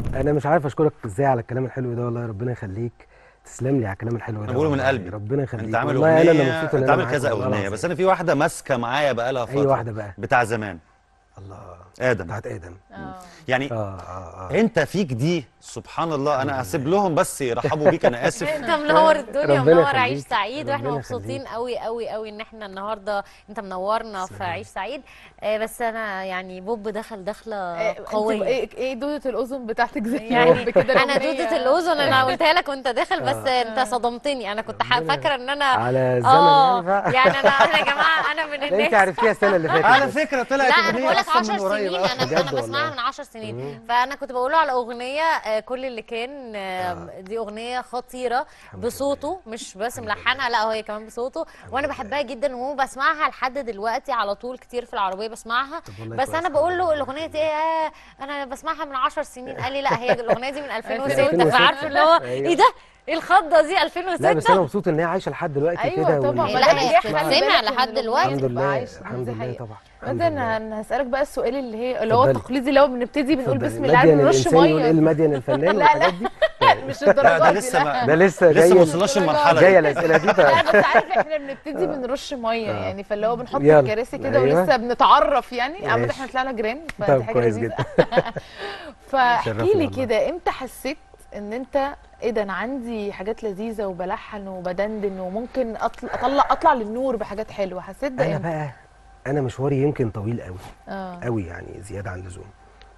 انا مش عارف اشكرك ازاي على الكلام الحلو ده والله ربنا يخليك تسلم لي على الكلام الحلو ده انا بقوله من والله. قلبي ربنا يخليك انت عامل والله انا اللي اغنيه مبسوط ان انت انا عامل معاك كذا والله اغنيه العظيم. بس انا في واحده ماسكه معايا بقالها فتره واحدة بقى؟ بتاع زمان الله ادم بتاعت ادم اه يعني اه اه اه انت فيك دي سبحان الله انا هسيب لهم بس يرحبوا بيك انا اسف انت منور الدنيا ربنا ومنور يخليك. عيش سعيد واحنا ربنا مبسوطين يخليك. قوي قوي قوي ان احنا النهارده انت منورنا في عيش سعيد آه، بس انا يعني بوب دخل دخله إيه، أنت قويه ايه ايه دودة الأذن بتاعتك زي يعني بوب كده انا الأغنية. دودة الاذن انا قلتها لك وانت داخل بس انت صدمتني انا كنت ح- ربنا فاكره ان انا على الزمن اه يعني بقى يعني انا انا يا جماعه انا من لا انت الناس عرفتيها السنه اللي فاتت على بس. فكره لا طلعت انا اغنيه بقول لك اصلا 10 من قريب سنين انا بجد انا بسمعها والله. من 10 سنين فانا كنت بقول له على اغنيه آه، كل اللي كان آه، دي اغنيه خطيره بصوته مش بس ملحنها لا هي كمان بصوته وانا بحبها جدا وبسمعها لحد دلوقتي على طول كتير في العربيه بسمعها طب والله بس كويس انا بقول له الحمد الاغنيه دي ايه انا بسمعها من 10 سنين قال لي لا هي الاغنيه دي من 2006 2006. فعارف اللي هو أيوة. ايه ده ايه الخضه دي لا بس 2006 انا مبسوط ان هي عايشه لحد دلوقتي أيوة كده طبعا وال- لا، ما ده هي نجاح، بتتسمع خلي بالك لحد إن دلوقتي. الأغنية الحمد تبقى لله عايشة. الحمد دي لله حقيقة. طبعا الحمد مدن لله. انا هسألك بقى السؤال اللي هي اللي هو اتفضلي. التقليدي اللي هو بنبتدي بنقول اتفضلي. بسم الله مدين بنرش الانسان يقول ايه ميه المدين الفنان والحاجات دي مش لا الدرجات ده دي لسه لا. ما ده لسه لسه ما جاي وصلناش المرحله جايه دي الاسئله دي لا طيب بس عارف احنا بنبتدي بنرش ميه يعني فاللي هو بنحط يلا. الكراسي كده أيوة. ولسه بنتعرف يعني عامة ماشي. احنا طلعنا جيران طب فدي حاجه كويس لذيذة. جدا فاحكي شرفني لي والله. كده امتى حسيت ان انت ايه ده انا عندي حاجات لذيذه وبلحن وبدندن وممكن اطلع اطلع اطلع للنور بحاجات حلوه حسيت ده انا امتى؟ بقى انا مشواري يمكن طويل قوي اه قوي يعني زياده عن اللزوم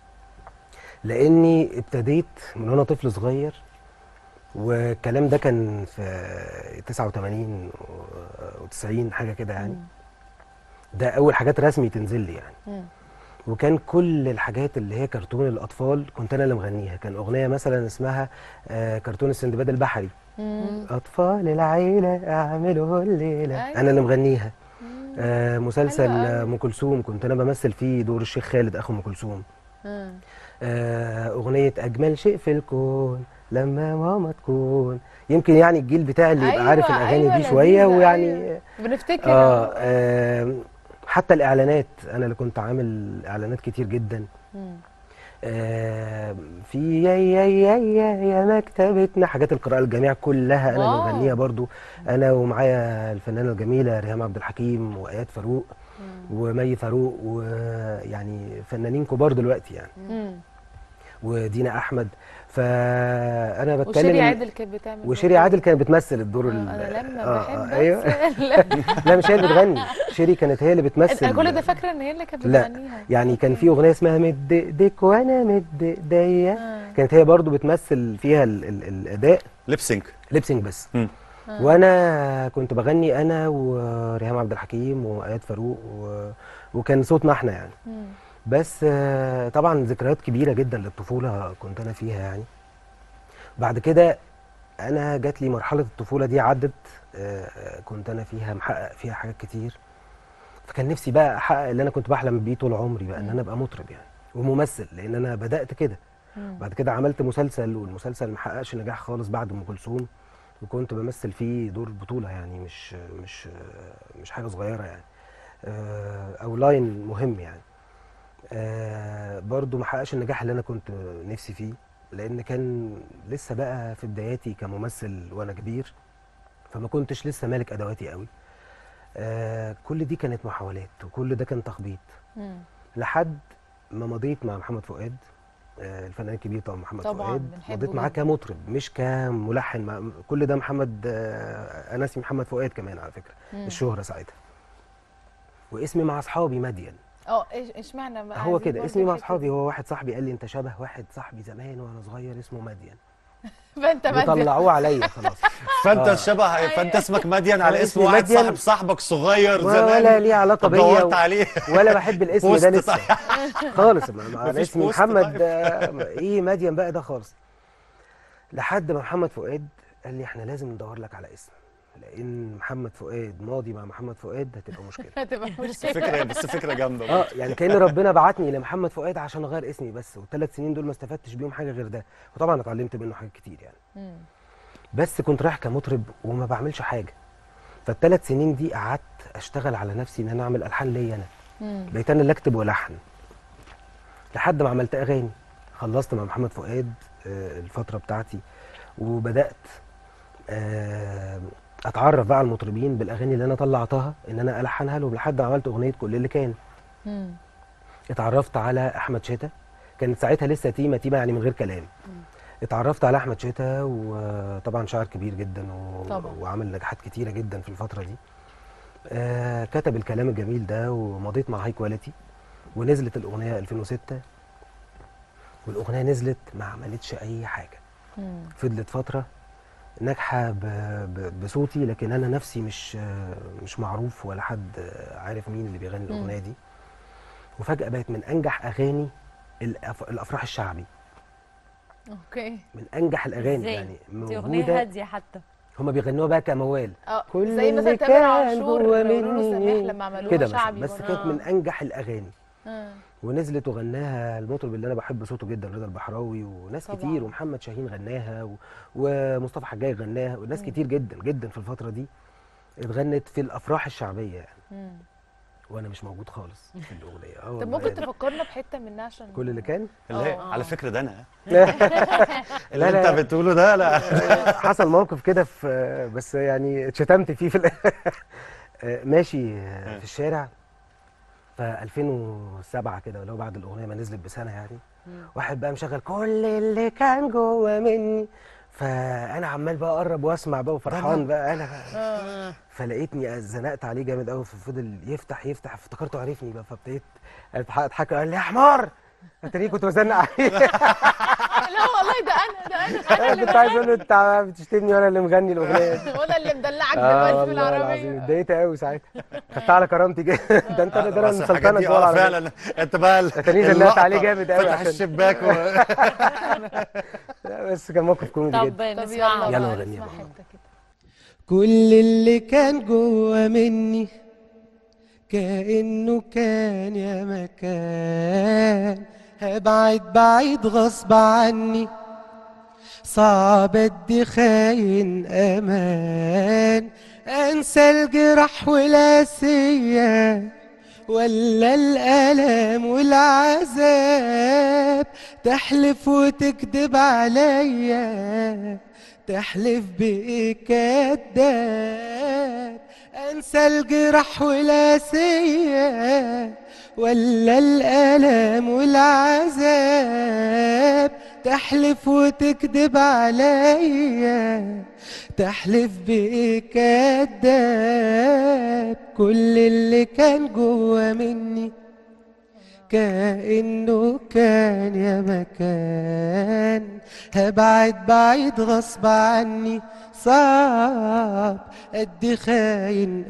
لاني ابتديت من وانا طفل صغير والكلام ده كان في 89 و90 حاجه كده يعني ده اول حاجات رسمي تنزل لي يعني مم. وكان كل الحاجات اللي هي كرتون الاطفال كنت انا اللي مغنيها كان اغنيه مثلا اسمها آه، كرتون السندباد البحري مم. اطفال العيله اعملوا الليله أيوة. انا اللي مغنيها آه مسلسل حلو آه، أوي. ام كلثوم كنت انا بمثل فيه دور الشيخ خالد اخو ام كلثوم مم. آه اغنيه اجمل شيء في الكون لما ماما تكون يمكن يعني الجيل بتاعي اللي يبقى أيوة، عارف الاغاني أيوة، دي شويه لذيذة، ويعني أيوة. بنفتكر آه, اه حتى الاعلانات انا اللي كنت عامل اعلانات كتير جدا مم. آه في يا يا يا يا يا مكتبتنا حاجات القراءة الجميع كلها أنا اللي واو. مغنيها برضو أنا ومعايا الفنانة الجميلة ريهام عبد الحكيم وآيات فاروق ومي فاروق ويعني فنانين كبار دلوقتي يعني مم. ودينا أحمد فأنا بتكلم وشيري إن- عادل كانت بتعمل وشيري برضه. عادل كانت بتمثل الدور آه، ال- انا لما آه، بحب آه، أيوه أتسلى. لا مش هي اللي بتغني شيري كانت هي اللي بتمثل انا كل ده فاكره ان هي اللي كانت لا بتغنيها يعني كان في اغنيه اسمها مد ايديك وانا مد ايديا آه. كانت هي برضو بتمثل فيها ال ال الاداء ليبسينك ليبسينج بس مم. وانا كنت بغني انا وريهام عبد الحكيم وايات فاروق و... وكان صوتنا احنا يعني مم. بس آه، طبعا ذكريات كبيره جدا للطفوله كنت انا فيها يعني بعد كده انا جات لي مرحله الطفوله دي عدت آه، كنت انا فيها محقق فيها حاجات كتير فكان نفسي بقى احقق اللي انا كنت بحلم بيه طول عمري بقى ان انا ابقى مطرب يعني وممثل لان انا بدات كده مم. بعد كده عملت مسلسل والمسلسل ما حققش نجاح خالص بعد ام كلثوم وكنت بمثل فيه دور بطوله يعني مش مش مش حاجه صغيره يعني آه، او لاين مهم يعني آه، برضو ما حققش النجاح اللي انا كنت نفسي فيه لان كان لسه بقى في بداياتي كممثل وانا كبير فما كنتش لسه مالك ادواتي قوي آه، كل دي كانت محاولات وكل ده كان تخبيط مم. لحد ما مضيت مع محمد فؤاد آه، الفنان الكبير طبعا محمد طبعاً، فؤاد بنحبه مضيت معاه جداً. كمطرب مش كملحن مع- كل ده محمد آه، انا اسمي محمد فؤاد كمان على فكره مم. الشهره ساعتها واسمي مع اصحابي مدين اه ايش اشمعنى بقى هو عايزين كده برضه اسمي مع الحتة اصحابي دي؟ هو واحد صاحبي قال لي انت شبه واحد صاحبي زمان وانا صغير اسمه مدين فانت مادي وطلعوه على خلاص فانت آه. شبه فانت اسمك مدين على أنا اسم اسمي واحد مدين. صاحب صاحبك صغير زمان ولا ليه علاقه طب بيا دورت و- عليه ولا بحب الاسم بوست ده لسه طيب. خالص ما- ما- انا مفيش اسمي بوست محمد طيب. آه، ايه مدين بقى ده خالص لحد ما محمد فؤاد قال لي احنا لازم ندور لك على اسم لان محمد فؤاد ماضي مع محمد فؤاد هتبقى مشكله هتبقى مشكله فكره بس فكره جامده اه يعني كان ربنا بعتني لمحمد فؤاد عشان اغير اسمي بس والثلاث سنين دول ما استفدتش بيهم حاجه غير ده وطبعا اتعلمت منه حاجات كتير يعني مم. بس كنت رايح كمطرب وما بعملش حاجه فالثلاث سنين دي قعدت اشتغل على نفسي ان انا اعمل الحان ليا انا مم. بقيت انا اللي اكتب والحن لحد ما عملت اغاني خلصت مع محمد فؤاد آه، الفتره بتاعتي وبدات آه، اتعرف بقى على المطربين بالاغاني اللي انا طلعتها ان انا الحنها لهم لحد ما عملت اغنيه كل اللي كان مم. اتعرفت على احمد شتا كانت ساعتها لسه تيمه تيمه يعني من غير كلام اتعرفت على احمد شتا وطبعا شاعر كبير جدا و... طبعا. وعمل نجاحات كتيره جدا في الفتره دي آه كتب الكلام الجميل ده ومضيت مع هاي كواليتي ونزلت الاغنيه 2006 والاغنيه نزلت ما عملتش اي حاجه مم. فضلت فتره ناجحه ب... ب... بصوتي لكن انا نفسي مش آه، مش معروف ولا حد آه، عارف مين اللي بيغني مم. الاغنيه دي وفجاه بقت من انجح اغاني الأف... الافراح الشعبي اوكي من انجح الاغاني ازاي؟ يعني دي اغنيه موجوده هاديه حتى هما بيغنوها بقى كموال اه كل زي مثلا اللي تامر كان عاشور جوا ونور مني. سماح لما عملوها كده مثلا شعبي بس برضه. كانت من آه. انجح الاغاني آه. ونزلت وغناها المطرب اللي انا بحب صوته جدا رضا البحراوي وناس طبعاً. كتير ومحمد شاهين غناها و... ومصطفى حجاج غناها وناس مم. كتير جدا جدا في الفتره دي اتغنت في الافراح الشعبيه يعني مم. وانا مش موجود خالص في الاغنيه اه طب والله ممكن يعني. تفكرنا بحته منها عشان كل اللي كان اللي هي آه. على فكره ده انا لا اللي لا. انت بتقوله ده لا حصل موقف كده في بس يعني اتشتمت فيه في الآخر. آه، ماشي آه، في الشارع ف 2007 كده اللي هو بعد الاغنيه ما نزلت بسنه يعني واحد بقى مشغل كل اللي كان جوه مني فانا عمال بقى اقرب واسمع بقى وفرحان بقى انا بقى آه. فلقيتني زنقت عليه جامد قوي ففضل يفتح يفتح افتكرته عرفني بقى فابتديت اضحك اضحك قال لي يا حمار اتاريه كنت بزنق عليه لا والله ده انا ده انا انا انا اللي كنت عايز اقول له انت بتشتمني وانا اللي مغني الاغنيه دي وانا اللي مدلعك اه دلوقتي في والله العظيم العربيه اتضايقت قوي ساعتها خدت على كرامتي جدا ده انت ده انا بس الحاجات مسلطنك دي جوه اه العربية. فعلا انت بقى ال- اتاريه زنقت اللقطة، عليه جامد قوي فتح عشان الشباك و... لا، بس كان موقف كوميدي طب جدا طب نسمعها يلا يلا بقى نغنيها نسمع بقى. حته كده كل اللي كان جوه مني كأنه كان يا مكان هبعد بعيد غصب عني صعب ادي خاين امان انسى الجرح والاسيه ولا الالم والعذاب تحلف وتكذب عليا تحلف بايه كداب انسى الجرح والاسيه ولا الالم والعذاب تحلف وتكذب عليا تحلف بايه كداب كل اللي كان جوه مني كأنه كان يا مكان هبعد بعيد غصب عني صعب قد خاين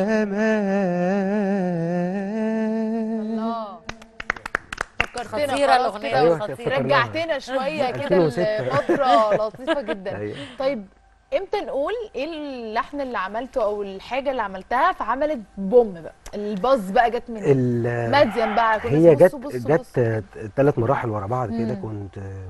أمان الله فكرتنا خطيرة خلاص الأغنية كده أيوة، خطيرة افتكرناها. رجعتنا شويه كده 2006. لفتره لطيفه جدا أيوة. طيب امتى نقول ايه اللحن اللي عملته او الحاجه اللي عملتها فعملت بوم بقى الباز بقى جت من ال- ماديان بقى كل هي الناس جت بصوا بصوا بصوا. جت ثلاث مراحل ورا بعض كده مم. كنت آه،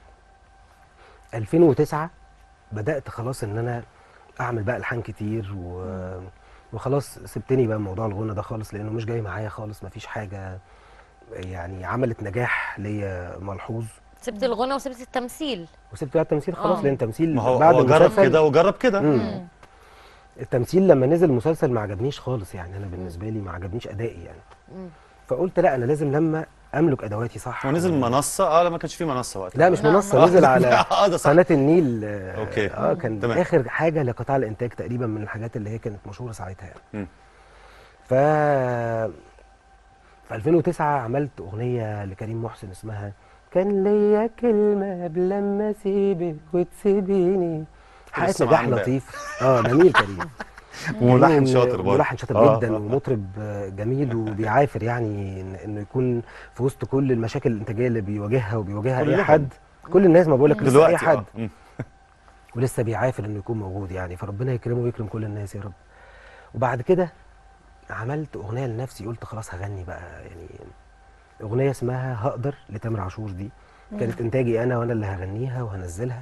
2009 بدأت خلاص ان انا اعمل بقى الحان كتير و... وخلاص سبتني بقى موضوع الغنى ده خالص لانه مش جاي معايا خالص مفيش حاجه يعني عملت نجاح ليا ملحوظ سبت الغنى وسبت التمثيل وسبت بقى التمثيل خلاص آه. لان التمثيل ما هو بعد هو جرب المسلسل- كده وجرب كده مم. مم. التمثيل لما نزل المسلسل ما عجبنيش خالص يعني انا بالنسبه لي ما عجبنيش ادائي يعني مم. فقلت لا انا لازم لما املك ادواتي صح هو نزل و- منصه اه لا ما كانش في منصه وقتها لا مش لا، منصه آه، نزل على اه ده صح قناه النيل آه، أوكي. اه كان تمام. اخر حاجه لقطاع الانتاج تقريبا من الحاجات اللي هي كانت مشهوره ساعتها يعني مم. ف في 2009 عملت اغنيه لكريم محسن اسمها كان ليا كلمه قبل لما اسيبك وتسيبيني حققت لسه نجاح معانا. لطيف اه جميل كريم وملحن كريم شاطر برضه ملحن شاطر آه، جدا آه. ومطرب آه، جميل وبيعافر يعني إن- انه يكون في وسط كل المشاكل الانتاجيه اللي بيواجهها وبيواجهها اي كلهم. حد كل الناس ما بقولك لسه اي دلوقتي حد اه مم. ولسه بيعافر انه يكون موجود يعني فربنا يكرمه ويكرم كل الناس يا رب وبعد كده عملت اغنيه لنفسي قلت خلاص هغني بقى يعني اغنيه اسمها هقدر لتامر عاشور دي كانت انتاجي انا وانا اللي هغنيها وهنزلها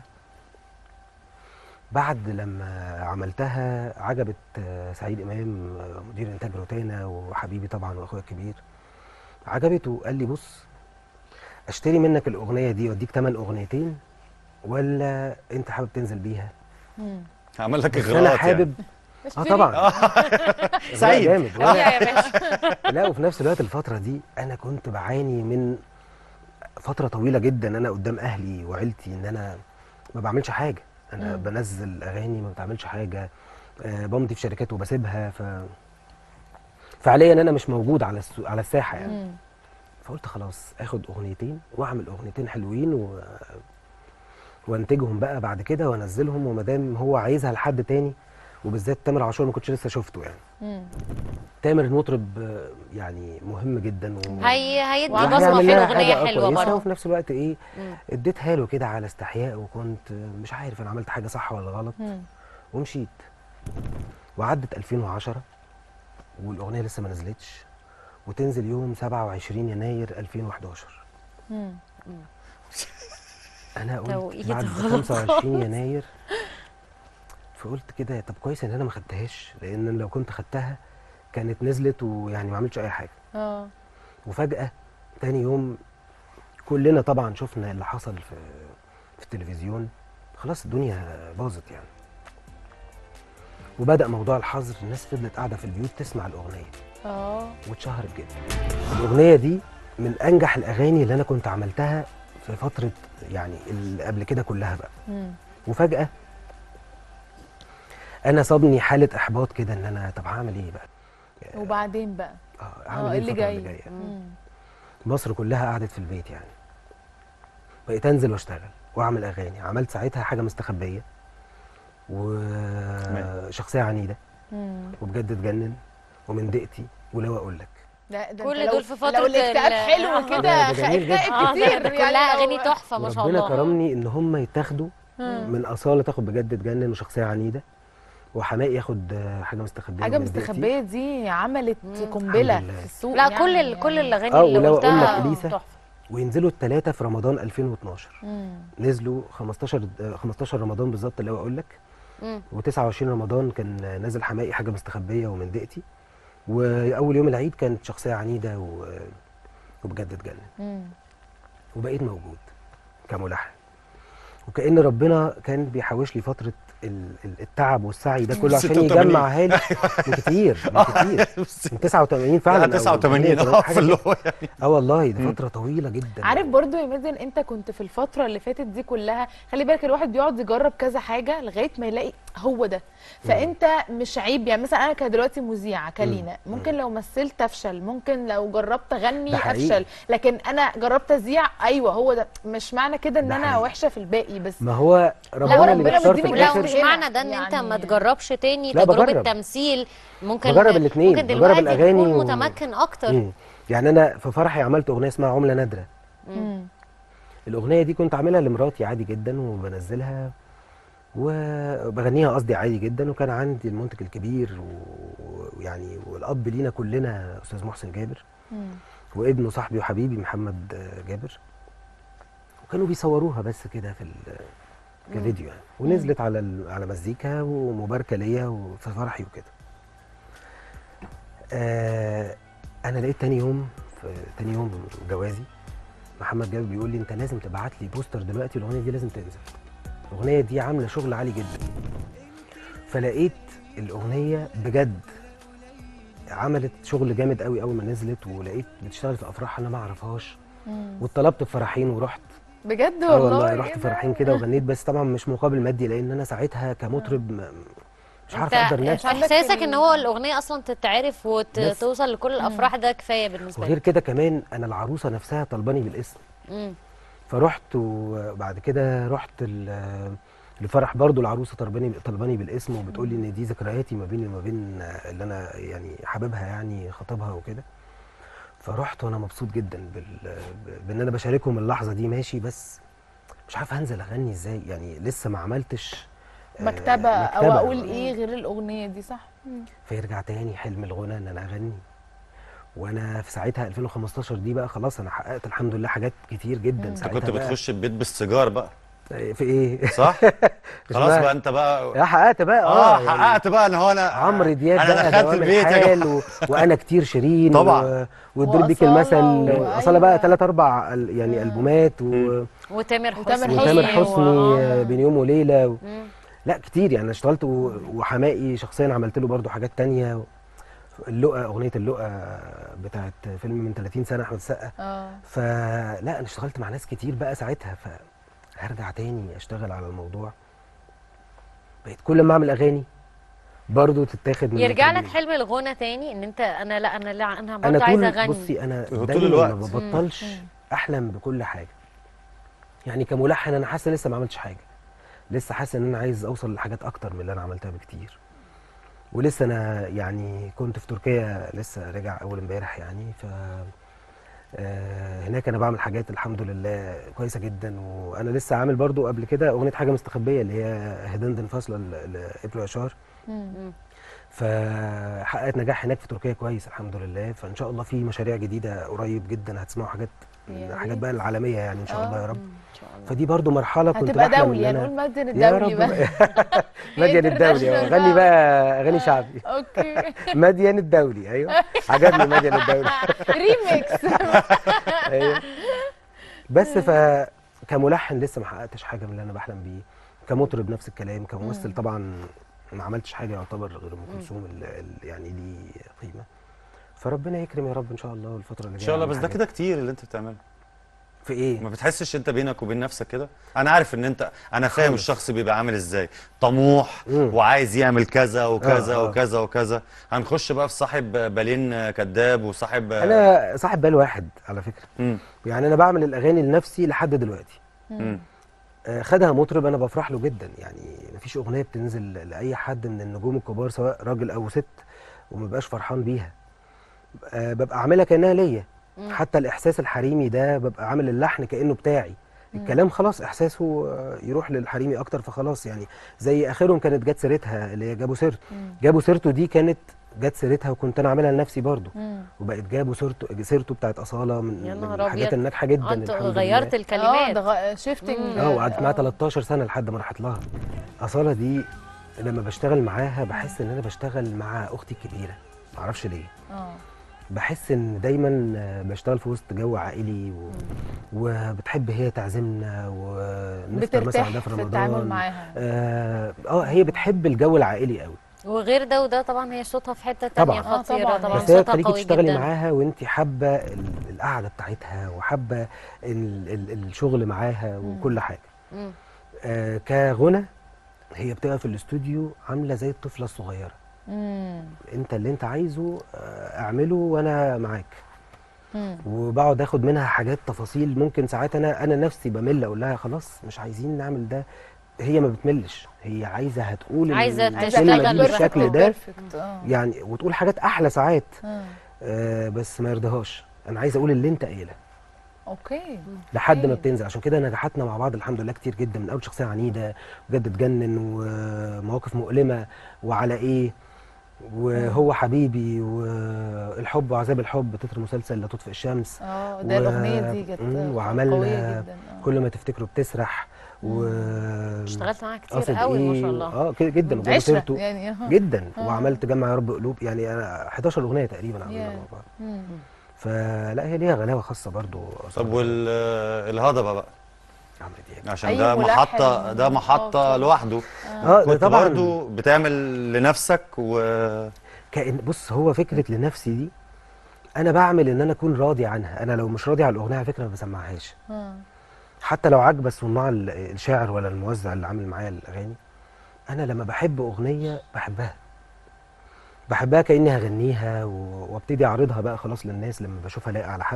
بعد لما عملتها عجبت آه، سعيد امام آه، مدير انتاج روتانا وحبيبي طبعا واخويا الكبير عجبته وقال لي بص اشتري منك الاغنيه دي واديك ثمن اغنيتين ولا انت حابب تنزل بيها مم. عمل لك بس اغراءات انا يعني. حابب اه اشتري. طبعا سعيد. جامد يا وأنا- يا باشا لا وفي نفس الوقت الفتره دي انا كنت بعاني من فتره طويله جدا انا قدام اهلي وعيلتي ان انا ما بعملش حاجه انا مم. بنزل اغاني ما بعملش حاجه آه، بمضي في شركات وبسيبها ف فعليا انا مش موجود على السو... على الساحه يعني مم. فقلت خلاص اخد اغنيتين واعمل اغنيتين حلوين و... وانتجهم بقى بعد كده وانزلهم وما دام هو عايزها لحد تاني وبالذات تامر عاشور ما كنتش لسه شفته يعني مم. تامر مطرب آه، يعني مهم جدا و... هي هيدي وعمل بصمه وهيعمل في لنا اغنيه حاجة حلوه كويسة برضه وفي نفس الوقت ايه مم. اديتها له كده على استحياء وكنت مش عارف انا عملت حاجه صح ولا غلط مم. ومشيت وعدت 2010 والاغنيه لسه ما نزلتش وتنزل يوم 27 يناير 2011 مم. انا قلت توقيت بعد غلط 25 يناير فقلت كده طب كويس ان انا ما خدتهاش لان لو كنت خدتها كانت نزلت ويعني ما عملتش اي حاجه اه وفجاه تاني يوم كلنا طبعا شفنا اللي حصل في في التلفزيون خلاص الدنيا باظت يعني وبدا موضوع الحظر الناس فضلت قاعده في البيوت تسمع الاغنيه اه واتشهرت جدا الاغنيه دي من انجح الاغاني اللي انا كنت عملتها في فتره يعني اللي قبل كده كلها بقى مم. وفجاه انا صابني حاله احباط كده ان انا طب هعمل ايه بقى وبعدين بقى اه هعمل اه ايه اللي الفتره جاي اللي جايه مم. مصر كلها قعدت في البيت يعني بقيت انزل واشتغل واعمل اغاني عملت ساعتها حاجه مستخبيه وشخصيه عنيده مم. وبجد تجنن ومن دقتي ولو اقول لك لا ده كل انت لو- دول في فترة لو الاكتئاب ال- حلو آه. كده ده- ده جميل جدا. اكتئاب اه كتير ده يعني كلها لو- اغاني تحفه ما شاء وربنا الله كرمني ان هم يتاخدوا مم. من اصاله تاخد بجد تجنن وشخصيه عنيده وحماقي ياخد آه، حاجه مستخبيه حاجه ومن دقتي. مستخبيه دي عملت مم. قنبله الحمد لله. في السوق لا يعني كل ال... كل يعني. الاغاني اه اللي ولو اقول لك قلتها اليسا تحفه وينزلوا الثلاثه في رمضان 2012 مم. نزلوا 15 آه، 15 رمضان بالظبط اللي هو اقول لك مم. و29 رمضان كان نازل حماقي حاجه مستخبيه ومن دقتي واول يوم العيد كانت شخصيه عنيده و... وبجد تجنن مم. وبقيت موجود كملحن وكأن ربنا كان بيحوش لي فترة ال- ال- التعب والسعي ده كله عشان 86. يجمعها لي من كتير من كتير من 89 فعلا لا أو 89 88 اه حاجة في اللي كده. هو يعني اه والله دي مم. فترة طويلة جدا عارف برضو يا مازن انت كنت في الفتره اللي فاتت دي كلها خلي بالك الواحد بيقعد يجرب كذا حاجه لغايه ما يلاقي هو ده فانت مش عيب يعني مثلا انا كدلوقتي مذيعه كلينا ممكن لو مثلت افشل ممكن لو جربت اغني ده حقيقي. افشل لكن انا جربت اذيع ايوه هو ده مش معنى كده ان ده انا حقيقي. وحشه في الباقي بس ما هو ربنا ربنا اللي بيختار في مديني لا الآخر ومش الاخر هنا. معنى ده ان انت يعني- ما تجربش تاني لا، تجربه بجرب. تمثيل ممكن بجرب الاتنين، ممكن بجرب دلوقتي الأغاني تكون و- متمكن اكتر مم. يعني انا في فرحي عملت اغنية اسمها عملة نادرة مم. الاغنية دي كنت عاملها لمراتي عادي جدا وبنزلها وبغنيها قصدي عادي جدا وكان عندي المنتج الكبير و- ويعني والاب لينا كلنا استاذ محسن جابر مم. وابنه صاحبي وحبيبي محمد آه، جابر وكانوا بيصوروها بس كده في ال- كفيديو يعني ونزلت على ال- على مزيكا ومباركه ليا وفي فرحي وكده آه انا لقيت تاني يوم في تاني يوم جوازي محمد جابر بيقول لي انت لازم تبعت لي بوستر دلوقتي الاغنيه دي لازم تنزل الاغنيه دي عامله شغل عالي جدا فلقيت الاغنيه بجد عملت شغل جامد قوي اول ما نزلت ولقيت بتشتغل في افراح انا ما اعرفهاش مم. واتطلبت في فرحين ورحت بجد اه والله والله إيه رحت ده؟ فرحين كده وغنيت بس طبعا مش مقابل مادي لان انا ساعتها كمطرب ما- مش عارف انت اقدر نفسي عندك احساسك ال- ان هو الاغنيه اصلا تتعرف بس. وتوصل لكل الافراح ده كفايه بالنسبه وغير لي كده كمان انا العروسه نفسها طلباني بالاسم مم. فرحت وبعد كده رحت ال- لفرح برضو العروسه طلباني طلباني بالاسم وبتقول لي ان دي ذكرياتي ما بيني وما بين اللي انا يعني حاببها يعني خطيبها وكده فرحت وانا مبسوط جدا بال... بان انا بشاركهم اللحظه دي ماشي بس مش عارف هنزل اغني ازاي يعني لسه ما عملتش آه، مكتبه او مكتبة. اقول ايه غير الاغنيه دي صح مم. فيرجع تاني حلم الغنى ان انا اغني وانا في ساعتها 2015 دي بقى خلاص انا حققت الحمد لله حاجات كتير جدا مم. انت ساعتها كنت بقى بتخش البيت بالسيجار بقى في ايه صح خلاص اسمها- بقى انت بقى يا حققت بقى اه يعني حققت بقى ان هو انا عمرو دياب انا بقى دخلت دوام البيت يا الحال جماعه و... وانا كتير شيرين طبعا. و... والدور بيك وأصالة المثل و- اصاله بقى أيوة. ثلاث اربع ال- يعني البومات و... مم. وتامر وتامر حسني وتامر حسني حسني و- آه، بين يوم وليله و... مم. لا كتير يعني أنا اشتغلت و... وحمائي شخصيا عملت له برضو حاجات تانية اللقا اغنيه اللقا بتاعت فيلم من 30 سنه احمد السقا اه فلا انا اشتغلت مع ناس كتير بقى ساعتها فهرجع تاني اشتغل على الموضوع بقيت كل ما اعمل اغاني برضو تتاخد من يرجع لك المطربين. حلم الغنى تاني ان انت انا لا انا لا انا انا برضه عايزه طول اغني بصي انا طول دايما الوقت. ما ببطلش مم. احلم بكل حاجه يعني كملحن انا حاسس إن لسه ما عملتش حاجه لسه حاسس ان انا عايز اوصل لحاجات اكتر من اللي انا عملتها بكتير ولسه انا يعني كنت في تركيا لسه راجع اول امبارح يعني ف آه، هناك انا بعمل حاجات الحمد لله كويسه جدا وانا لسه عامل برضو قبل كده اغنيه حاجه مستخبيه اللي هي هدندن فاصله ل- لابلو اشار مم. فحققت نجاح هناك في تركيا كويس الحمد لله فان شاء الله في مشاريع جديده قريب جدا هتسمعوا حاجات يا حاجات ريت. بقى العالميه يعني ان شاء الله يا آه. رب ان شاء الله فدي برضو مرحله كنت هتبقى بحلم دولي ان هنقول انا مجد يا الدولي رب بقى مدين الدولي أهو. International غني بقى. بقى اغاني شعبي اوكي مدين الدولي ايوه عجبني مدين الدولي ريميكس ايوه بس ف كملحن لسه ما حققتش حاجه من اللي انا بحلم بيه كمطرب نفس الكلام كممثل طبعا ما عملتش حاجه يعتبر غير ام كلثوم اللي اللي يعني ليه قيمه فربنا يكرم يا رب ان شاء الله الفتره اللي ان جايه شاء الله أعمل بس ده حاجات. كده كتير اللي انت بتعمله في ايه ما بتحسش انت بينك وبين نفسك كده انا عارف ان انت انا فاهم خالص. الشخص بيبقى عامل ازاي طموح مم. وعايز يعمل كذا وكذا آه، آه. وكذا وكذا هنخش بقى في صاحب بالين كذاب وصاحب انا صاحب بال واحد على فكره مم. يعني انا بعمل الاغاني لنفسي لحد دلوقتي مم. آه، خدها مطرب انا بفرح له جدا يعني مفيش اغنيه بتنزل لاي حد من النجوم الكبار سواء راجل او ست وما بقاش فرحان بيها آه، ببقى عاملها كانها ليا حتى الاحساس الحريمي ده ببقى عامل اللحن كانه بتاعي الكلام خلاص احساسه آه، يروح للحريمي اكتر فخلاص يعني زي اخرهم كانت جت سيرتها اللي هي جابوا سيرته جابوا سيرته دي كانت جت سيرتها وكنت انا عاملها لنفسي برضو وبقت جابوا سيرته سيرته بتاعت اصاله من, يا من نهار الحاجات أبيض. الناجحه جدا آه، انت الحمد غيرت لله. اه الكلمات ده شيفتنج اه وقعدت معاها 13 سنه لحد ما راحت لها اصاله دي لما بشتغل معاها بحس ان انا بشتغل مع اختي الكبيره معرفش ليه اه بحس ان دايما آه، بشتغل في وسط جو عائلي و... وبتحب هي تعزمنا ونفطر مثلا بترتاح ده في في رمضان التعامل معاها اه آه، هي بتحب الجو العائلي قوي وغير ده وده طبعا هي صوتها في حته تانية طبعاً. آه، خطيره طبعاً. طبعا بس هي صوتها تخليكي قوي تشتغلي جدا معاها وانت حابه ال- القعده بتاعتها وحابه ال... ال... الشغل معاها وكل حاجه مم. آه كغنى هي بتبقى في الاستوديو عامله زي الطفله الصغيره امم انت اللي انت عايزه آه، اعمله وانا معاك مم. وبقعد اخد منها حاجات تفاصيل ممكن ساعات انا انا نفسي بمل اقول لها خلاص مش عايزين نعمل ده هي ما بتملش هي عايزه هتقول عايزة الكلمة تشتغل دي بالشكل ده perfect. اه يعني وتقول حاجات احلى ساعات آه. آه بس ما يرضيهاش انا عايز اقول اللي انت قايله اوكي لحد ما أوكي. بتنزل عشان كده نجاحاتنا مع بعض الحمد لله كتير جدا من اول شخصيه عنيده بجد تجنن ومواقف مؤلمه وعلى ايه وهو حبيبي والحب وعذاب الحب تتر مسلسل لا تطفئ الشمس اه ده و- الاغنيه دي كانت مم، قويه وعملنا جدا آه. كل ما تفتكره بتسرح و اشتغلت معاها كتير قصد قوي ما إيه؟ شاء الله اه كده جدا وجابوا عشرة سيرته يعني اه جدا آه. وعملت جمع يا رب قلوب يعني انا 11 اغنيه تقريبا عملنا ياه. مع بعض مم. فلا هي ليها غلاوه خاصه برضو طب والهضبه بقى عمرو دياب عشان أي ده ملحن محطه ده آه، محطه طبعاً. لوحده اه ده كنت طبعا برضو بتعمل لنفسك و كأن بص هو فكره لنفسي دي انا بعمل ان انا اكون راضي عنها انا لو مش راضي على الاغنيه على فكره ما بسمعهاش آه. حتى لو عاجبه صناع ال- الشاعر ولا الموزع اللي عامل معايا الاغاني انا لما بحب اغنيه بحبها بحبها كاني هغنيها و- وابتدي اعرضها بقى خلاص للناس لما بشوفها لايقه على حد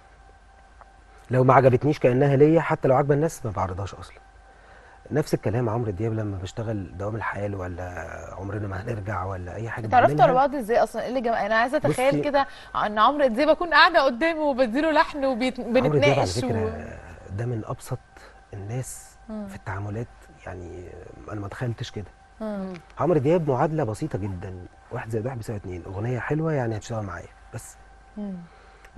لو ما عجبتنيش كانها ليا حتى لو عاجبه الناس ما بعرضهاش اصلا نفس الكلام عمرو دياب لما بشتغل دوام الحال ولا عمرنا ما هنرجع ولا اي حاجه اتعرفتوا على بعملها. بعض ازاي اصلا ايه اللي جمع انا عايزه اتخيل بصي- كده ان عمرو دياب اكون قاعده قدامه وبديله لحن عمرو دياب على وبنتناقش فكره و... ده من ابسط الناس مم. في التعاملات يعني انا ما تخيلتش كده مم. عمرو دياب معادله بسيطه جدا واحد زائد واحد بيساوي اتنين اغنيه حلوه يعني هتشتغل معايا بس مم.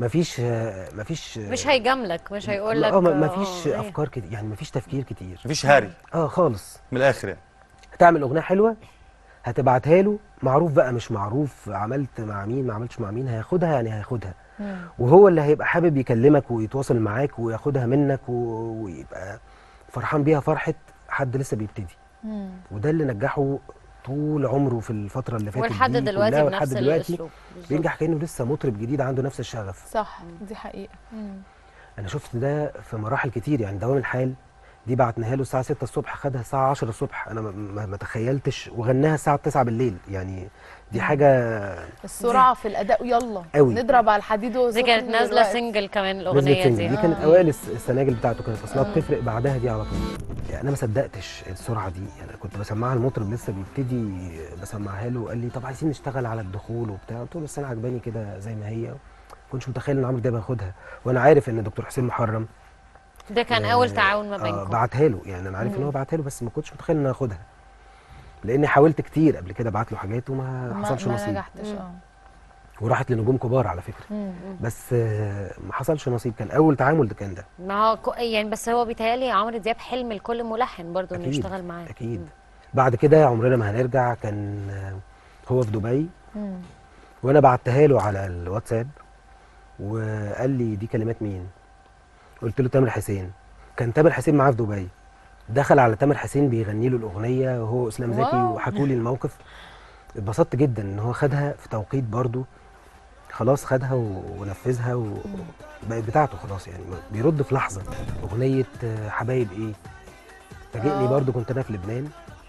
مفيش آه، مفيش مش هيجاملك مش هيقول لك اه ما- مفيش آه، إيه. افكار كتير يعني مفيش تفكير كتير مفيش هاري اه خالص من الاخر يعني هتعمل اغنيه حلوه هتبعتها له معروف بقى مش معروف عملت مع مين ما عملتش مع مين هياخدها يعني هياخدها مم. وهو اللي هيبقى حابب يكلمك ويتواصل معاك وياخدها منك و- ويبقى فرحان بيها فرحه حد لسه بيبتدي مم. وده اللي نجحه طول عمره في الفتره اللي فاتت ولحد دي دلوقتي كلها بنفس ولحد دلوقتي الاسلوب بالظبط. بينجح كانه لسه مطرب جديد عنده نفس الشغف صح دي حقيقه مم. انا شفت ده في مراحل كتير يعني دوام الحال دي بعتناها له الساعه 6 الصبح خدها الساعه 10 الصبح انا ما- ما ما تخيلتش وغناها الساعه 9 بالليل يعني دي حاجه السرعه في الاداء يلا أوي. نضرب على الحديد دي وسخن كانت نازله دلوقتي. سنجل كمان نزلت الاغنيه سنجل دي دي كانت آه. اوائل الس- السناجل بتاعته كانت اصلا بتفرق بعدها دي على طول يعني انا ما صدقتش السرعه دي يعني كنت بسمعها المطرب لسه بيبتدي بسمعها له وقال لي طب عايزين نشتغل على الدخول وبتاع قلت له بس انا عجباني كده زي ما هي ما كنتش متخيل ان عمرو دياب هياخدها وانا عارف ان دكتور حسين محرم ده كان آه، اول تعاون ما آه بينكم بعتها له يعني انا عارف ان هو بعتها له بس ما كنتش متخيل ان انا هاخدها لاني حاولت كتير قبل كده ابعت له حاجات وما ما حصلش ما نصيب نجحتش مم. اه وراحت لنجوم كبار على فكره مم. بس آه، ما حصلش نصيب كان اول تعامل ده كان ده ما هو كو- يعني بس هو بيتهيألي عمرو دياب حلم لكل ملحن برضه انه أكيد، يشتغل معاه اكيد مم. بعد كده عمرنا ما هنرجع كان آه، هو في دبي مم. وانا بعتها له على الواتساب وقال لي دي كلمات مين قلت له تامر حسين كان تامر حسين معاه في دبي دخل على تامر حسين بيغني له الاغنيه وهو اسلام زكي واو. وحكوا لي الموقف اتبسطت جدا ان هو خدها في توقيت برضو خلاص خدها و- ونفذها وبقت بتاعته خلاص يعني بيرد في لحظه اغنيه آه، حبايب ايه فاجئني آه. برضو كنت انا في لبنان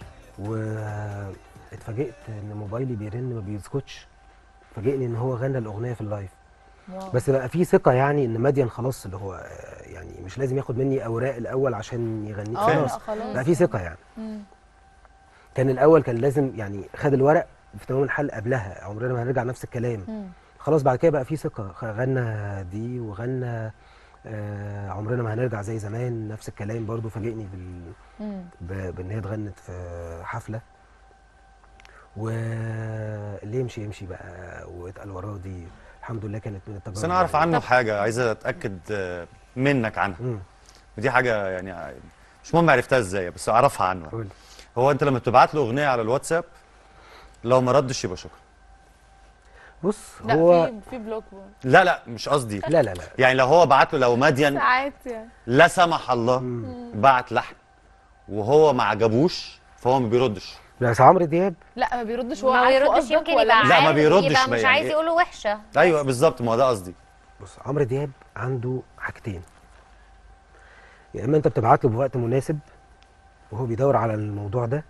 واتفاجئت ان موبايلي بيرن ما بيسكتش فاجئني ان هو غنى الاغنيه في اللايف واو. بس بقى في ثقه يعني ان مديان خلاص اللي هو آه، يعني مش لازم ياخد مني اوراق الاول عشان يغني اه لا خلاص خلاص بقى في ثقه يعني مم. كان الاول كان لازم يعني خد الورق في تمام الحل قبلها عمرنا ما هنرجع نفس الكلام مم. خلاص بعد كده بقى في ثقه خ- غنى دي وغنى آه عمرنا ما هنرجع زي زمان نفس الكلام برضو فاجئني بال مم. ب- بان هي اتغنت في حفله واللي يمشي يمشي بقى واتقل وراه دي الحمد لله كانت من التجارب بس انا اعرف يعني. عنه حاجه عايز اتاكد آه، منك عنها مم. ودي حاجه يعني مش مهم عرفتها ازاي بس اعرفها عنه قول. هو انت لما بتبعت له اغنيه على الواتساب لو ما ردش يبقى شكرا بص لا هو في في بلوك برضه. لا لا مش قصدي لا لا لا يعني لو هو بعت له لو مدين ساعات يعني لا سمح الله مم. بعت لحن وهو ما عجبوش فهو ما بيردش بس عمرو دياب لا ما بيردش هو ما عارفه بيردش قصدك يمكن ولا يبقى لا؟ لا، ما عارف- بيردش يبقى بقى مش يعني عايز إيه؟ يقوله وحشه ايوه بالظبط ما هو ده قصدي بص عمرو دياب عنده حاجتين يا اما انت بتبعت له بوقت مناسب وهو بيدور على الموضوع ده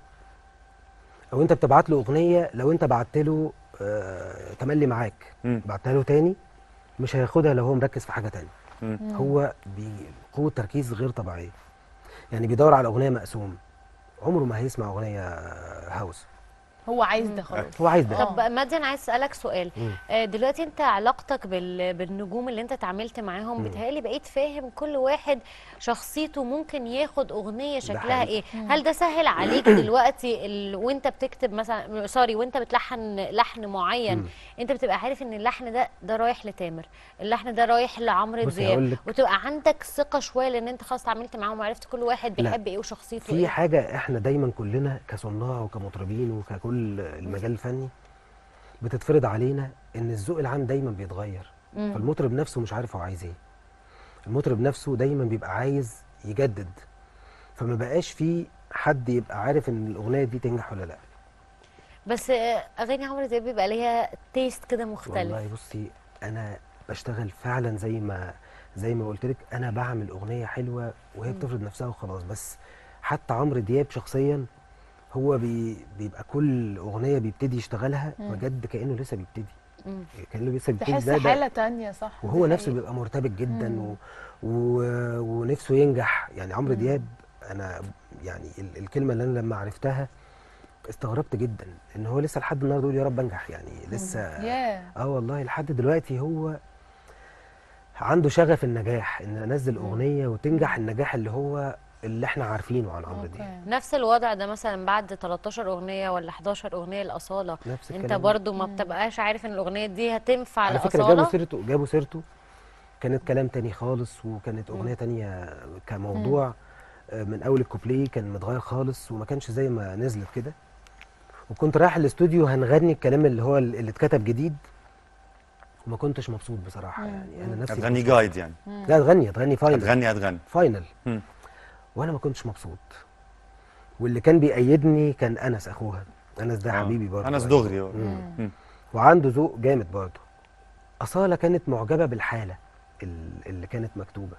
او انت بتبعت له اغنيه لو انت بعت له آه تملي معاك مم. بعتها له تاني مش هياخدها لو هو مركز في حاجه تانية مم. هو بقوه تركيز غير طبيعيه يعني بيدور على اغنيه مقسوم عمره ما هيسمع اغنيه هاوس هو عايز ده خلاص هو عايز ده آه. طب مادن عايز اسالك سؤال مم. آه، دلوقتي انت علاقتك بال... بالنجوم اللي انت اتعاملت معاهم مم. بتهيألي بقيت فاهم كل واحد شخصيته ممكن ياخد اغنيه شكلها حقيقي. ايه هل ده سهل عليك دلوقتي ال... وانت بتكتب مثلا سوري وانت بتلحن لحن معين مم. انت بتبقى عارف ان اللحن ده ده رايح لتامر اللحن ده رايح لعمرو بصي دياب هقول لك. وتبقى عندك ثقه شويه لان انت خلاص اتعاملت معاهم وعرفت كل واحد لا. بيحب ايه وشخصيته في ايه حاجة احنا دايما كلنا كصناع وكمطربين وككل المجال الفني بتتفرض علينا ان الذوق العام دايما بيتغير مم. فالمطرب نفسه مش عارف هو عايز ايه المطرب نفسه دايما بيبقى عايز يجدد فما بقاش في حد يبقى عارف ان الاغنية دي تنجح ولا لا بس آه، اغاني عمرو دياب بيبقى ليها تيست كده مختلف والله بصي انا بشتغل فعلا زي ما زي ما قلت لك انا بعمل اغنيه حلوه وهي بتفرض نفسها وخلاص بس حتى عمرو دياب شخصيا هو بي بيبقى كل اغنيه بيبتدي يشتغلها مم. بجد كانه لسه بيبتدي مم. كانه لسه بيبتدي تحس ده- ده- حاله تانية صح وهو دي نفسه حقيقة. بيبقى مرتبك جدا مم. و... و... ونفسه ينجح يعني عمرو مم. دياب انا يعني ال... الكلمه اللي انا لما عرفتها استغربت جدا ان هو لسه لحد النهارده يقول يا رب انجح يعني لسه ياه اه والله لحد دلوقتي هو عنده شغف النجاح ان انزل اغنيه وتنجح النجاح اللي هو اللي احنا عارفينه عن عمرو دياب اوكي نفس الوضع ده مثلا بعد 13 اغنيه ولا 11 اغنيه لاصاله نفس انت الكلام برضو ما بتبقاش عارف ان الاغنيه دي هتنفع على فكره جابوا لاصاله سيرته جابوا سيرته كانت كلام تاني خالص وكانت اغنيه تانية كموضوع آه، من اول الكوبليه كان متغير خالص وما كانش زي ما نزلت كده وكنت رايح الاستوديو هنغني الكلام اللي هو اللي اتكتب جديد وما كنتش مبسوط بصراحه يعني انا نفسي هتغني كنت- جايد يعني لا هتغني هتغني فاينل هتغني هتغني فاينل مم. وانا ما كنتش مبسوط واللي كان بيأيدني كان انس اخوها انس ده آه. حبيبي برضه انس يعني. دغري هو. مم. مم. وعنده ذوق جامد برضه أصالة كانت معجبة بالحالة ال- اللي كانت مكتوبة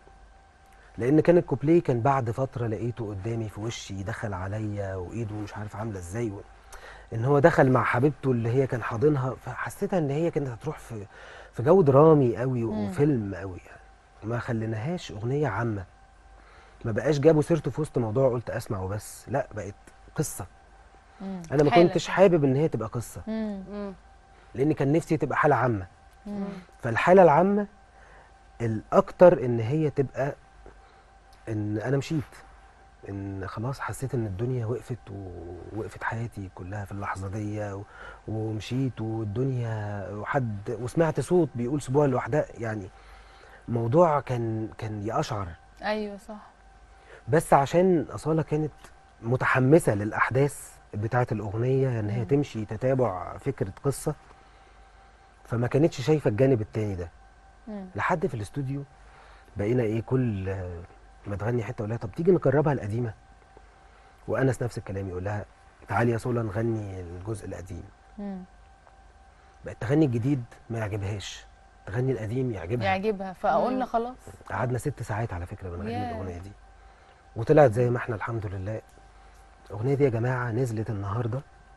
لأن كان الكوبليه كان بعد فترة لقيته قدامي في وشي دخل عليا وإيده مش عارف عاملة إزاي و... إن هو دخل مع حبيبته اللي هي كان حاضنها فحسيتها إن هي كانت هتروح في في جو درامي قوي وفيلم قوي يعني ما خليناهاش أغنية عامة ما بقاش جابوا سيرته في وسط موضوع قلت أسمع وبس لا بقت قصة مم. أنا ما حالة كنتش كده. حابب إن هي تبقى قصة مم. مم. لان كان نفسي تبقى حاله عامه مم. فالحاله العامه الاكتر ان هي تبقى ان انا مشيت ان خلاص حسيت ان الدنيا وقفت ووقفت حياتي كلها في اللحظه دي و- ومشيت والدنيا وحد وسمعت صوت بيقول سيبوها لوحدها يعني موضوع كان كان يقشعر ايوه صح بس عشان أصالة كانت متحمسة للأحداث بتاعة الأغنية إن هي تمشي تتابع فكرة قصة فما كانتش شايفة الجانب التاني ده مم. لحد في الاستوديو بقينا إيه كل آه، ما تغني حتة أقول لها طب تيجي نجربها القديمة وأنس نفس الكلام يقول لها تعالي يا صولة نغني الجزء القديم مم. بقت تغني الجديد ما يعجبهاش تغني القديم يعجبها يعجبها فقلنا خلاص قعدنا ست ساعات على فكره بنغني ياه. الاغنيه دي وطلعت زي ما احنا الحمد لله الاغنيه دي يا جماعه نزلت النهارده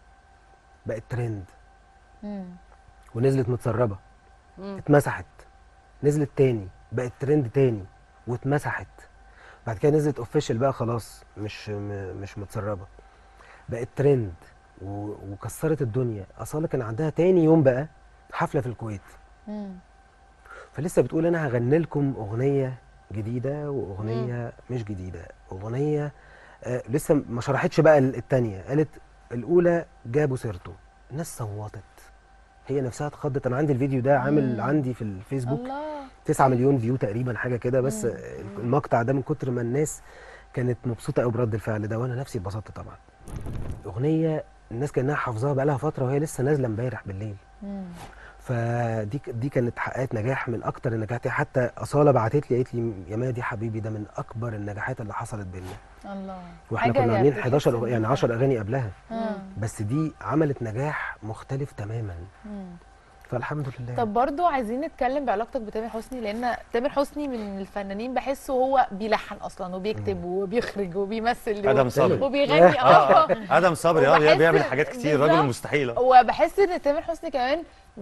بقت ترند مم. ونزلت متسربه مم. اتمسحت نزلت تاني بقت ترند تاني واتمسحت بعد كده نزلت اوفيشال بقى خلاص مش م- مش متسربه بقت ترند و- وكسرت الدنيا اصاله كان عندها تاني يوم بقى حفله في الكويت مم. فلسه بتقول انا هغني لكم اغنيه جديده واغنيه مش جديده اغنيه آه لسه ما شرحتش بقى ال- التانية قالت الاولى جابوا سيرته الناس صوتت هي نفسها اتخضت انا عندي الفيديو ده عامل مم. عندي في الفيسبوك الله 9 مليون فيو تقريبا حاجه كده بس مم. آه، المقطع ده من كتر ما الناس كانت مبسوطه قوي برد الفعل ده وانا نفسي اتبسطت طبعا اغنيه الناس كانها حافظاها بقى لها فتره وهي لسه نازله امبارح بالليل مم. فدي دي كانت حققت نجاح من اكتر النجاحات حتى اصاله بعتت لي قالت لي يا مادي حبيبي ده من اكبر النجاحات اللي حصلت بينا الله واحنا حاجة كنا عاملين بتحس 11 إن- يعني 10 اغاني قبلها آه. بس دي عملت نجاح مختلف تماما مم. فالحمد لله طب برضو عايزين نتكلم بعلاقتك بتامر حسني لان تامر حسني من الفنانين بحسه هو بيلحن اصلا وبيكتب وبيخرج وبيمثل ادم صبري وبيغني اه ادم صبري اه وبحس- بيعمل حاجات كتير راجل بالظبط. مستحيل آه. وبحس ان تامر حسني كمان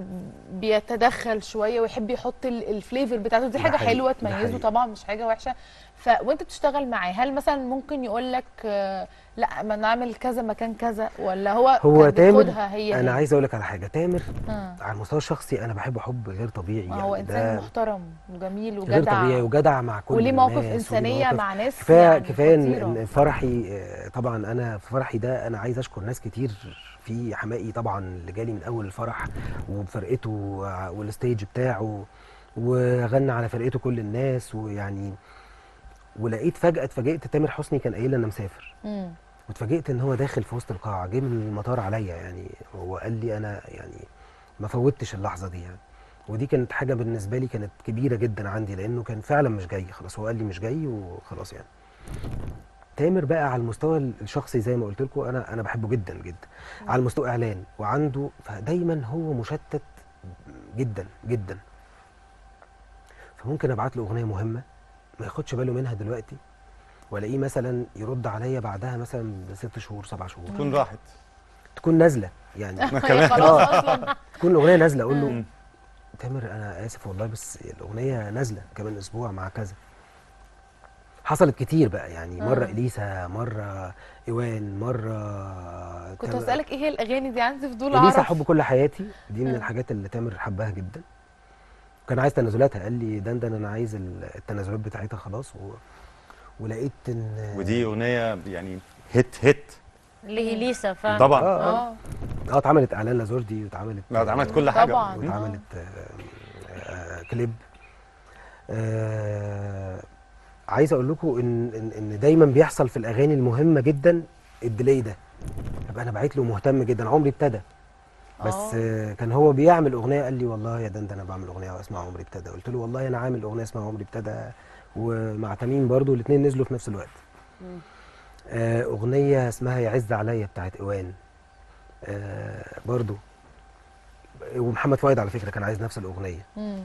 بيتدخل شويه ويحب يحط ال- الفليفر بتاعته دي ده حاجه حقيقي، حلوه ده تميزه حقيقي. طبعا مش حاجه وحشه ف وانت بتشتغل معاه هل مثلا ممكن يقول لك آه، لا ما نعمل كذا مكان كذا ولا هو هو كان تامر بياخدها هي انا هي؟ عايز اقول لك على حاجه تامر آه. على المستوى الشخصي انا بحبه حب غير طبيعي ما هو يعني انسان ده محترم وجميل غير وجدع طبيعي وجدع مع كل وليه مواقف الناس، وليه انسانيه مواقف- مع ناس كفايه يعني كفايه ان خطيرة. إن فرحي آه، طبعا انا في فرحي ده انا عايز اشكر ناس كتير في حمائي طبعا اللي جالي من اول الفرح وبفرقته وع- والستيج بتاعه وغنى على فرقته كل الناس ويعني ولقيت فجاه اتفاجئت تامر حسني كان قايل لي انا مسافر مم. واتفاجئت ان هو داخل في وسط القاعه جه من المطار عليا يعني هو قال لي انا يعني ما فوتش اللحظه دي يعني ودي كانت حاجه بالنسبه لي كانت كبيره جدا عندي لانه كان فعلا مش جاي خلاص هو قال لي مش جاي وخلاص يعني تامر بقى على المستوى الشخصي زي ما قلت لكم انا انا بحبه جدا جدا على المستوى اعلان وعنده فدايما هو مشتت جدا جدا فممكن ابعت له اغنيه مهمه ما ياخدش باله منها دلوقتي والاقيه مثلا يرد عليا بعدها مثلا بست شهور سبع شهور تكون راحت تكون نازله يعني هي خلاص اصلا تكون الاغنيه نازله اقول له مم. تامر انا اسف والله بس الاغنيه نازله كمان اسبوع مع كذا حصلت كتير بقى يعني مره آه. اليسا مره ايوان مره كنت تام- هسألك ايه هي الاغاني دي عندي فضول اليسا اعرف حب كل حياتي دي من آه. الحاجات اللي تامر حبها جدا كان عايز تنازلاتها قال لي دندن انا عايز ال- التنازلات بتاعتها خلاص و... ولقيت ان ودي اغنيه يعني هيت هيت لإليسا فعلا طبعا اه اه اه اه اتعملت اعلان لازوردي واتعملت لا، اتعملت كل حاجه طبعا. واتعملت آه، آه، كليب آه عايز اقول لكم ان ان ان دايما بيحصل في الاغاني المهمه جدا الديلي ده ابقى انا بعت له مهتم جدا عمري ابتدى بس آه. آه كان هو بيعمل اغنيه قال لي والله يا دندن انا بعمل اغنيه اسمها عمري ابتدى قلت له والله انا عامل اغنيه اسمها عمري ابتدى ومع تميم برضو الاثنين نزلوا في نفس الوقت آه اغنيه اسمها يعز عليا بتاعت ايوان آه برضو ومحمد فؤاد على فكره كان عايز نفس الاغنيه مم.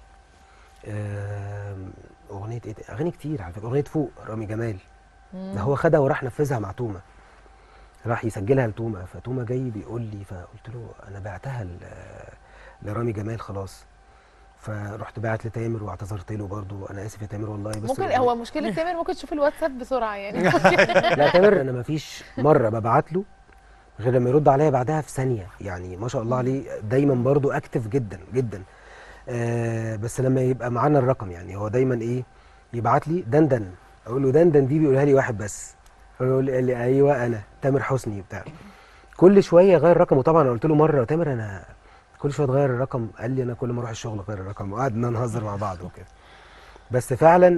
آم، اغنيه ايه تاني؟ اغاني كتير على فكره اغنيه فوق رامي جمال مم. ده هو خدها وراح نفذها مع تومه راح يسجلها لتومه فتومه جاي بيقول لي فقلت له انا بعتها ل- لرامي جمال خلاص فرحت باعت لتامر واعتذرت له برضو انا اسف يا تامر والله بس ممكن هو مشكله تامر ممكن تشوف الواتساب بسرعه يعني لا تامر انا ما فيش مره ببعت له غير لما يرد عليا بعدها في ثانيه يعني ما شاء الله عليه دايما برضو اكتف جدا جدا آه بس لما يبقى معانا الرقم يعني هو دايما ايه يبعت لي دندن اقول له دندن دي بيقولها لي واحد بس فيقول لي ايوه انا تامر حسني بتاع كل شويه غير رقمه طبعا انا قلت له مره تامر انا كل شويه تغير الرقم قال لي انا كل ما اروح الشغل اغير الرقم وقعدنا نهزر مع بعض وكده بس فعلا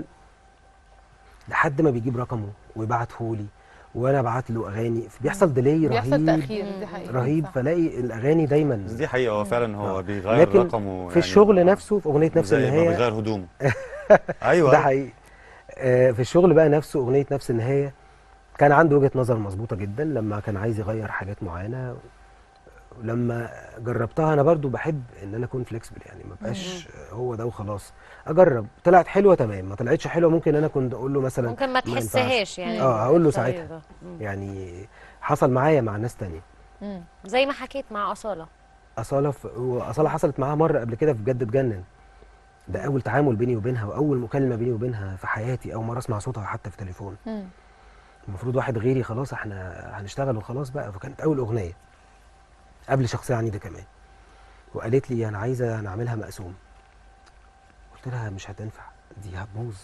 لحد ما بيجيب رقمه ويبعته لي وانا ابعت له اغاني بيحصل ديلي بيحصل رهيب تاخير دي حقيقه رهيب صح. فلاقي الاغاني دايما بس دي حقيقه هو فعلا هو آه. بيغير لكن رقمه في الشغل نفسه في اغنيه نفس زي ما النهايه بيغير هدومه ايوه ده حقيقي آه، في الشغل بقى نفسه اغنيه نفس النهايه كان عنده وجهه نظر مظبوطه جدا لما كان عايز يغير حاجات معينه لما جربتها انا برضو بحب ان انا اكون فليكسبل يعني ما بقاش هو ده وخلاص اجرب طلعت حلوه تمام ما طلعتش حلوه ممكن انا كنت اقول له مثلا ممكن ما ينفعش. تحسهاش يعني اه هقول له التغيير ساعتها ده. مم. يعني حصل معايا مع ناس تانية مم. زي ما حكيت مع أصالة أصالة في وأصالة حصلت معاها مرة قبل كده في بجد تجنن ده أول تعامل بيني وبينها وأول مكالمة بيني وبينها في حياتي أول مرة أسمع صوتها حتى في تليفون مم. المفروض واحد غيري خلاص احنا هنشتغل وخلاص بقى فكانت أول أغنية قبل شخصية عنيدة كمان وقالت لي أنا عايزة نعملها مقسوم قلت لها مش هتنفع دي هتبوظ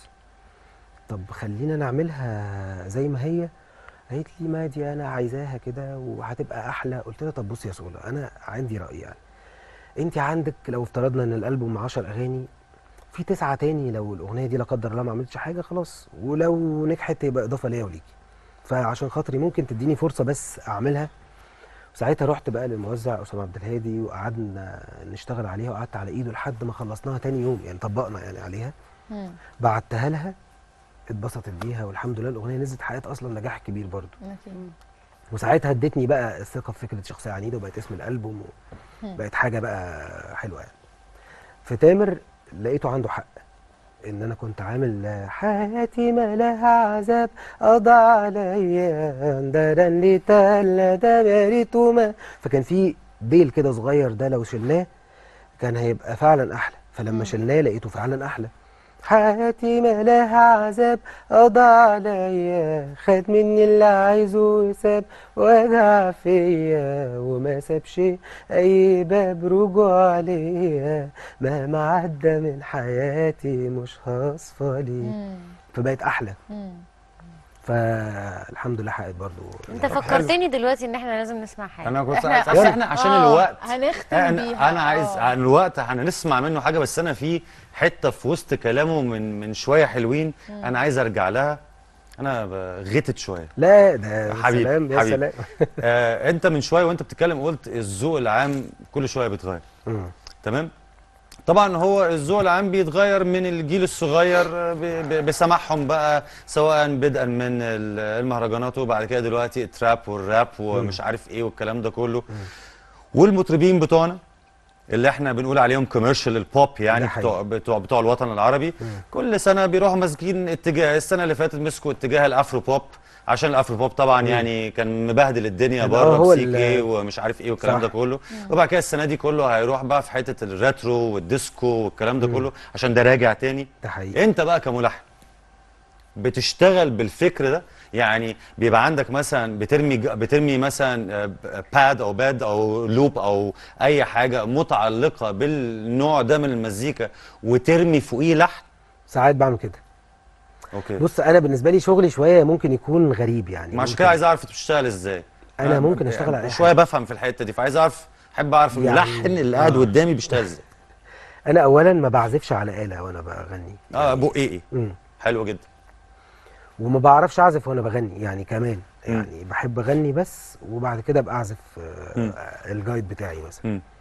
طب خلينا نعملها زي ما هي قالت لي ما دي انا عايزاها كده وهتبقى احلى قلت لها طب بصي يا سولا انا عندي راي يعني انت عندك لو افترضنا ان الالبوم 10 اغاني في تسعه تاني لو الاغنيه دي لا قدر الله ما عملتش حاجه خلاص ولو نجحت يبقى اضافه ليا وليكي فعشان خاطري ممكن تديني فرصه بس اعملها ساعتها رحت بقى للموزع اسامه عبد الهادي وقعدنا نشتغل عليها وقعدت على ايده لحد ما خلصناها تاني يوم يعني طبقنا يعني عليها مم. بعتها لها اتبسطت بيها والحمد لله الاغنيه نزلت حققت اصلا نجاح كبير برضو أكيد. وساعتها ادتني بقى الثقه في فكره شخصيه عنيده وبقت اسم الالبوم مم. وبقت حاجه بقى حلوه يعني في تامر لقيته عنده حق ان انا كنت عامل حياتي ما لها عذاب قضى عليا درن لي تلا ده باريته ما فكان في ديل كده صغير ده لو شلناه كان هيبقى فعلا احلى فلما شلناه لقيته فعلا احلى حياتي ما لها عذاب قضى عليا خد مني اللي عايزه وساب وجع فيا وما سابش اي باب رجوع ليا مهما عدى من حياتي مش هصفى ليه مم. فبقت احلى مم. فالحمد لله حققت برضو انت فكرتني دلوقتي ان احنا لازم نسمع حاجه انا كنت إحنا- عايز أصل احنا عشان آه، الوقت هنختم انا بيها انا عايز آه. عن الوقت هنسمع منه حاجه بس انا في حته في وسط كلامه من من شويه حلوين انا عايز ارجع لها انا ب- غتت شويه لا ده يا حبيبي، سلام يا حبيبي. سلام آه انت من شويه وانت بتتكلم قلت الذوق العام كل شويه بيتغير مم. تمام طبعا هو الذوق العام بيتغير من الجيل الصغير ب- ب- بسماعهم بقى سواء بدءا من ال- المهرجانات وبعد كده دلوقتي التراب والراب ومش عارف ايه والكلام ده كله والمطربين بتوعنا اللي احنا بنقول عليهم كوميرشال البوب يعني ده حقيقي. بتوع بتوع بتوع الوطن العربي كل سنه بيروحوا ماسكين اتجاه السنه اللي فاتت مسكوا اتجاه الافرو بوب عشان الافرو بوب طبعا يعني كان مبهدل الدنيا كان بره هو بسي ال- كي ومش عارف ايه والكلام صح. ده كله وبعد كده السنه دي كله هيروح بقى في حته الريترو والديسكو والكلام ده كله عشان ده راجع تاني ده حقيقي انت بقى كملحن بتشتغل بالفكر ده يعني بيبقى عندك مثلا بترمي ج- بترمي مثلا باد او باد او لوب او اي حاجه متعلقه بالنوع ده من المزيكا وترمي فوقيه لحن ساعات بعمل كده اوكي بص انا بالنسبه لي شغلي شويه ممكن يكون غريب يعني ما عشان ممكن- كده عايز اعرف انت بتشتغل ازاي أنا ممكن أشتغل على أي شويه بفهم في الحته دي فعايز اعرف احب اعرف يعني- الملحن اللي قاعد آه. قدامي بيشتغل ازاي انا اولا ما بعزفش على آلة وانا بغني اه بقيقي مم. حلو جدا وما بعرفش اعزف وانا بغني يعني كمان مم. يعني بحب اغني بس وبعد كده ابقى اعزف آه، مم. آه، الجايد بتاعي مثلا مم.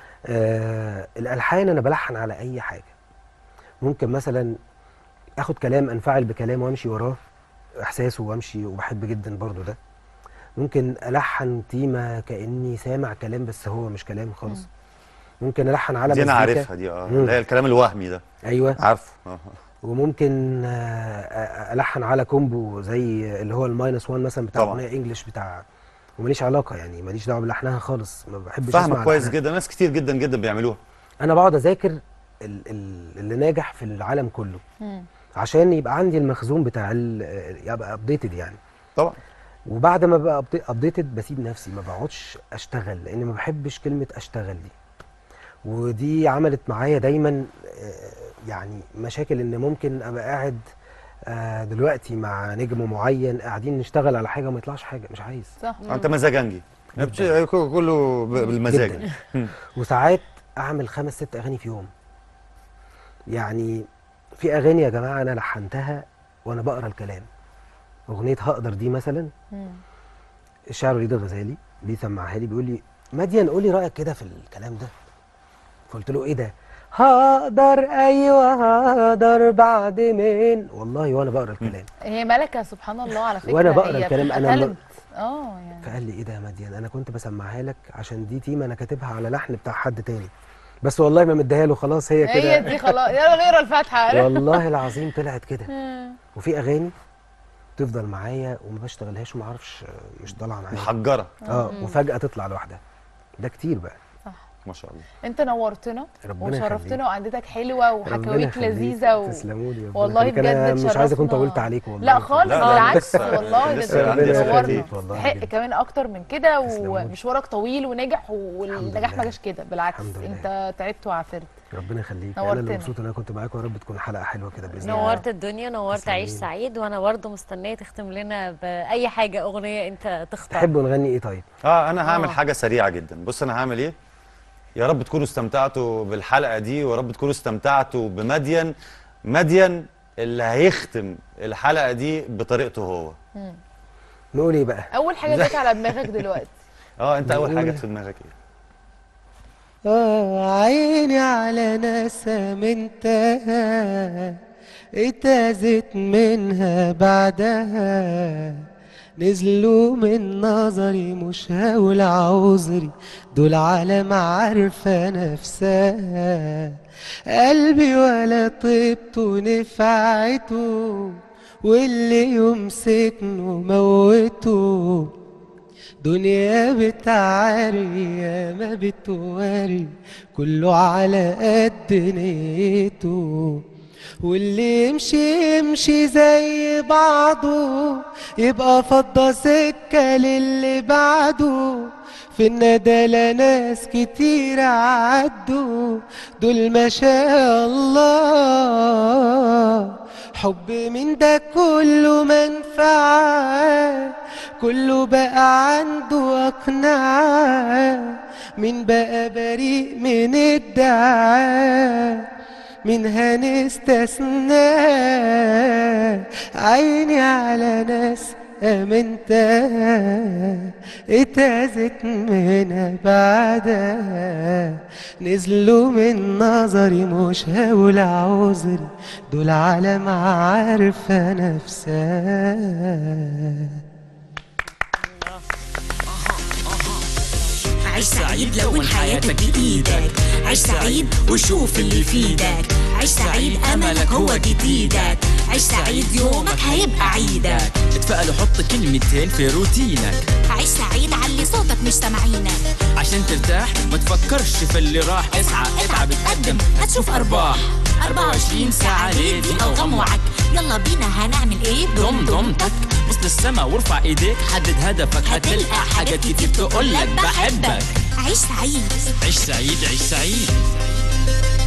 آه الالحان انا بلحن على اي حاجه ممكن مثلا اخد كلام انفعل بكلام وامشي وراه احساسه وامشي وبحب جدا برضو ده ممكن الحن تيمه كاني سامع كلام بس هو مش كلام خالص ممكن الحن على دي انا مزيكا. عارفها دي اه مم. اللي هي الكلام الوهمي ده ايوه عارفه اه وممكن آه، الحن على كومبو زي اللي هو الماينس 1 مثلا بتاع طبعا. اغنيه انجلش بتاع وماليش علاقه يعني ماليش دعوه بلحنها خالص ما بحبش فاهمك اسمع كويس لحنها. جدا ناس كتير جدا جدا بيعملوها انا بقعد اذاكر ال- ال- اللي ناجح في العالم كله مم. عشان يبقى عندي المخزون بتاع ال- يبقى ابديتد يعني طبعا وبعد ما بقى ابديتد بسيب نفسي ما بقعدش اشتغل لان ما بحبش كلمه اشتغل دي ودي عملت معايا دايما آه، يعني مشاكل ان ممكن ابقى قاعد آه، دلوقتي مع نجم معين قاعدين نشتغل على حاجه وما يطلعش حاجه مش عايز صح انت مزاجنجي بت- كله ب- بالمزاج جدا وساعات اعمل خمس ست اغاني في يوم يعني في اغاني يا جماعه انا لحنتها وانا بقرا الكلام اغنيه هقدر دي مثلا مم. الشاعر وليد الغزالي بيسمعها لي بيقول لي مديان قولي رايك كده في الكلام ده فقلت له ايه ده هقدر ايوه هقدر بعد من والله وانا بقرا الكلام هي ملكه سبحان الله على فكره وأنا بقرا هي الكلام بتبقى أنا م- talent. اه يعني فقال لي ايه ده يا مديان انا كنت بسمعها لك عشان دي تيمه انا كاتبها على لحن بتاع حد تاني بس والله ما مديها له خلاص هي هي كده دي خلاص يلا نقرا الفاتحه والله العظيم طلعت كده مم. وفي اغاني تفضل معايا وما بشتغلهاش وما اعرفش مش طالعه معايا محجره اه وفجاه تطلع لوحدها ده كتير بقى ما شاء الله انت نورتنا ربنا وشرفتنا يخليك. وقعدتك حلوه ربنا وحكاويك يخليك. لذيذه و... تسلموا لي ربنا والله يخليك. انا بجد مش عايز اكون اتشرفنا. طولت عليكم والله لا خالص لا، لا، بالعكس لسه- والله لسه ده عندنا انت أسئلة نورنا كتير والله تحق بجد. كمان اكتر من كده تسلموا لي. ومشوارك طويل وناجح والنجاح ما لله. جاش كده بالعكس الحمد لله. انت تعبت وعافرت ربنا يخليك انا اللي نورتنا. مبسوط ان انا كنت معاكم يا رب تكون حلقه حلوه كده باذن الله نورت الدنيا نورت عيش تسلميلي. سعيد وانا برضه مستنيه تختم لنا باي حاجه اغنيه انت تختار تحبوا نغني ايه طيب اه انا هعمل آه. حاجه سريعه جدا بص انا هعمل ايه يا رب تكونوا استمتعتوا بالحلقه دي ويا رب تكونوا استمتعتوا بمدين مدين اللي هيختم الحلقه دي بطريقته هو نقول ايه بقى اول حاجه جت على دماغك دلوقتي اه انت اول حاجه نقول- جت في دماغك ايه آه عيني على ناسا منتهى اتأذت منها بعدها نزلوا من نظري مش هقول عذري دول عالم عارفة نفسها قلبي ولا طيبته نفعته واللي يمسكنه موته دنيا بتعاري يا ما بتواري كله على قد نيته واللي يمشي يمشي زي بعضه يبقى فضى سكة للي بعده في الندالة ناس كتير عدوا دول ما شاء الله حب من ده كله منفعة كله بقى عنده أقنعة من بقى بريء من الدعاء منها نستثنى عيني على ناس امنتها اتأذت منها بعدها نزلوا من نظري مش هقول عذري دول عالم عارفة نفسها عيش سعيد لون حياتك بإيدك عيش سعيد وشوف اللي يفيدك عيش سعيد أملك هو جديدك عيش سعيد يومك هيبقى عيدك اتفقل وحط كلمتين في روتينك عيش سعيد علي صوتك مش سامعينك عشان ترتاح ما تفكرش في اللي راح اسعى اتعب اتقدم هتشوف ارباح 24 ساعة ليه دي أوغام وعك يلا بينا هنعمل ايه ضم ضمتك بص للسما وارفع ايديك حدد هدفك هتلقى حاجات كتير تقولك بحبك عيش سعيد عيش سعيد عيش سعيد